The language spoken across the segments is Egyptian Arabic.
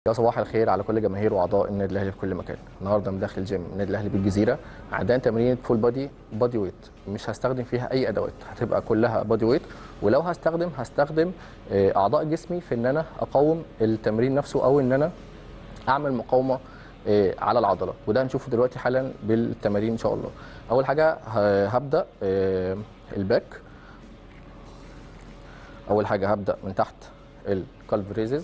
يا صباح الخير على كل جماهير واعضاء النادي الاهلي في كل مكان النهارده من داخل جيم النادي الاهلي بالجزيره عندنا تمرين فول بادي بادي ويت مش هستخدم فيها اي ادوات هتبقى كلها بادي ويت ولو هستخدم هستخدم آه، اعضاء جسمي في ان انا اقاوم التمرين نفسه او ان انا اعمل مقاومه آه، على العضله وده هنشوفه دلوقتي حالا بالتمارين ان شاء الله اول حاجه ه- هبدا آه، الباك اول حاجه هبدا من تحت الكالف ريزز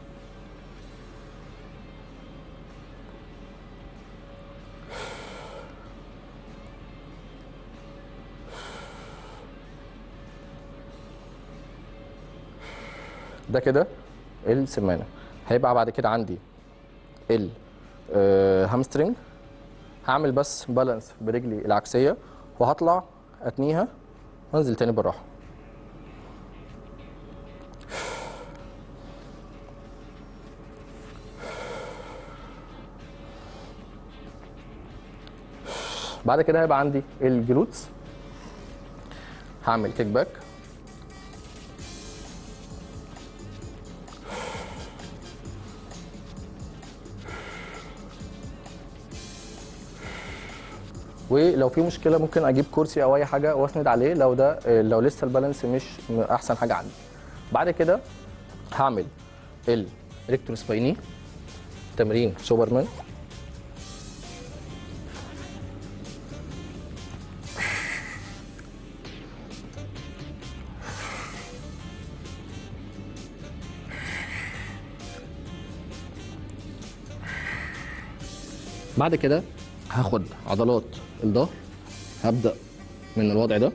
ده كده السمانه هيبقى بعد كده عندي الهامسترنج هعمل بس بالانس برجلي العكسيه وهطلع اتنيها وانزل تاني بالراحه بعد كده هيبقى عندي الجلوتس هعمل كيك باك ولو في مشكله ممكن اجيب كرسي او اي حاجه واسند عليه لو ده لو لسه البالانس مش احسن حاجه عندي بعد كده هعمل الريكتور سبايني تمرين سوبرمان بعد كده هاخد عضلات الظهر هبدأ من الوضع ده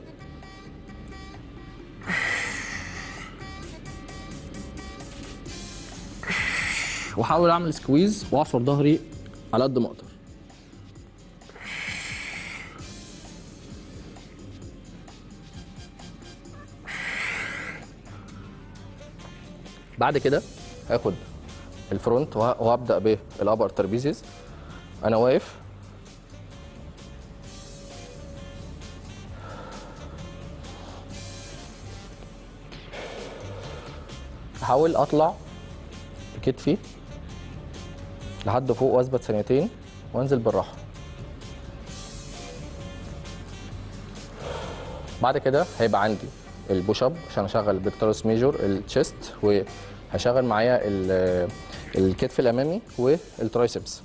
واحاول اعمل سكويز واعصر ظهري على قد ما اقدر بعد كده هاخد الفرونت وه- وهبدا بالابر ترابيزيز انا واقف احاول اطلع بكتفي لحد فوق واثبت ثانيتين وانزل بالراحه بعد كده هيبقى عندي البوش اب عشان اشغل البكتورس ميجور التشيست وهشغل معايا ال- الكتف الامامي والترايسبس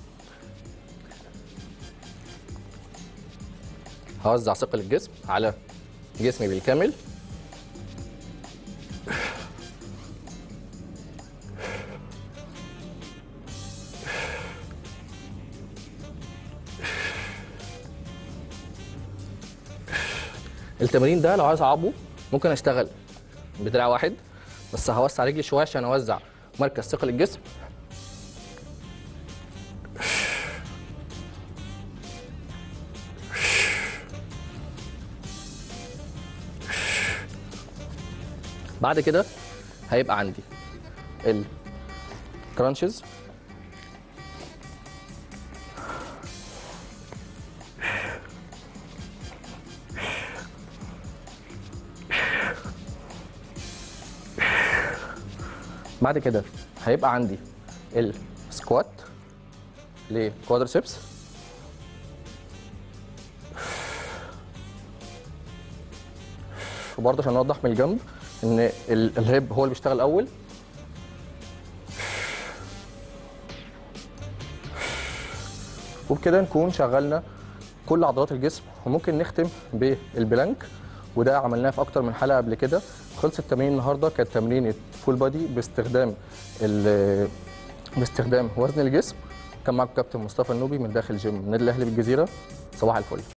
هوزع ثقل الجسم على جسمي بالكامل التمرين ده لو عايز اصعبه ممكن اشتغل بدراع واحد بس هوسع رجلي شويه عشان اوزع مركز ثقل الجسم بعد كده هيبقى عندي الكرانشز بعد كده هيبقى عندي السكوات لكوادرسبس وبرضه عشان نوضح من الجنب ان ال- الهيب هو اللي بيشتغل اول وبكده نكون شغلنا كل عضلات الجسم وممكن نختم بالبلانك وده عملناه في اكتر من حلقه قبل كده خلص التمرين النهارده كانت تمرينه فول بادي باستخدام ال- باستخدام وزن الجسم كان معاكم كابتن مصطفى النوبي من داخل جيم النادي الاهلي بالجزيره صباح الفل